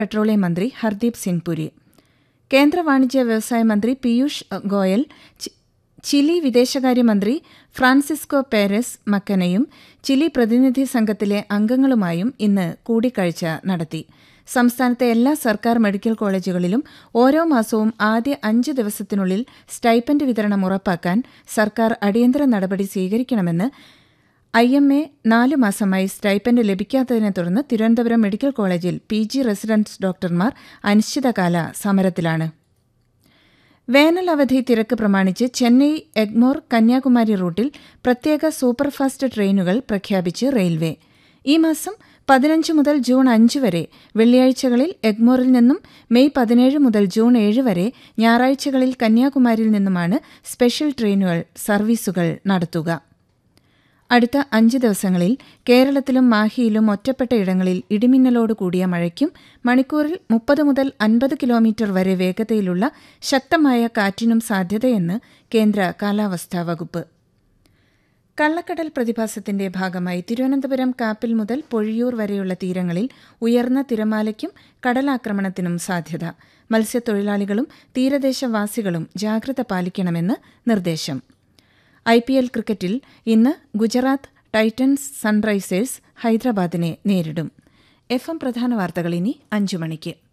petroleum മന്ത്രി ഹർദീപ് സിംഗ് പുരി കേന്ദ്ര വാണിജ്യ വ്യവസായ മന്ത്രി പീയൂഷ് ഗോയൽ ചി- ചിലി വിദേശകാര്യമന്ത്രി ഫ്രാൻസിസ്കോ പേരസ് മക്കനയും ചിലി പ്രതിനിധി സംഘത്തിലെ അംഗങ്ങളുമായും ഇന്ന് കൂടിക്കാഴ്ച നടത്തി സംസ്ഥാനത്തെ എല്ലാ സർക്കാർ മെഡിക്കൽ കോളേജുകളിലും ഓരോ മാസവും ആദ്യ അഞ്ച് ദിവസത്തിനുള്ളിൽ സ്റ്റൈപ്പൻഡ് വിതരണം ഉറപ്പാക്കാൻ സർക്കാർ അടിയന്തര നടപടി സ്വീകരിക്കണമെന്ന് ഐ എം എ നാലു മാസമായി സ്റ്റൈപ്പൻഡ് ലഭിക്കാത്തതിനെ തുടർന്ന് തിരുവനന്തപുരം മെഡിക്കൽ കോളേജിൽ പി ജി റെസിഡൻസ് ഡോക്ടർമാർ അനിശ്ചിതകാല സമരത്തിലാണ് വേനൽ അവധി തിരക്ക് പ്രമാണിച്ച് ചെന്നൈ എഗ്മോർ കന്യാകുമാരി റൂട്ടിൽ പ്രത്യേക സൂപ്പർഫാസ്റ്റ് ട്രെയിനുകൾ പ്രഖ്യാപിച്ച് റെയിൽവേ ഈ മാസം പതിനഞ്ച് മുതൽ ജൂൺ അഞ്ച് വരെ വെള്ളിയാഴ്ചകളിൽ എഗ്മോറിൽ നിന്നും മെയ് പതിനേഴ് മുതൽ ജൂൺ ഏഴ് വരെ ഞായറാഴ്ചകളിൽ കന്യാകുമാരിയിൽ നിന്നുമാണ് സ്പെഷ്യൽ ട്രെയിനുകൾ സർവീസുകൾ നടത്തുക അടുത്ത അഞ്ച് ദിവസങ്ങളിൽ കേരളത്തിലും മാഹിയിലും ഒറ്റപ്പെട്ട ഇടങ്ങളിൽ ഇടിമിന്നലോട് കൂടിയ മഴയ്ക്കും മണിക്കൂറിൽ മുപ്പത് മുതൽ അൻപത് കിലോമീറ്റർ വരെ വേഗതയിലുള്ള ശക്തമായ കാറ്റിനും സാധ്യതയെന്ന് കേന്ദ്ര കാലാവസ്ഥാ വകുപ്പ് കള്ളക്കടൽ പ്രതിഭാസത്തിന്റെ ഭാഗമായി തിരുവനന്തപുരം കാപ്പിൽ മുതൽ പൊഴിയൂർ വരെയുള്ള തീരങ്ങളിൽ ഉയർന്ന തിരമാലയ്ക്കും കടലാക്രമണത്തിനും സാധ്യത മത്സ്യത്തൊഴിലാളികളും തീരദേശവാസികളും ജാഗ്രത പാലിക്കണമെന്ന് നിർദ്ദേശം ഐ പി എൽ ക്രിക്കറ്റിൽ ഇന്ന് ഗുജറാത്ത് ടൈറ്റൻസ് സൺറൈസേഴ്സ് ഹൈദരാബാദിനെ നേരിടും എഫ് എം പ്രധാന വാർത്തകൾ ഇനി അഞ്ചു മണിക്ക്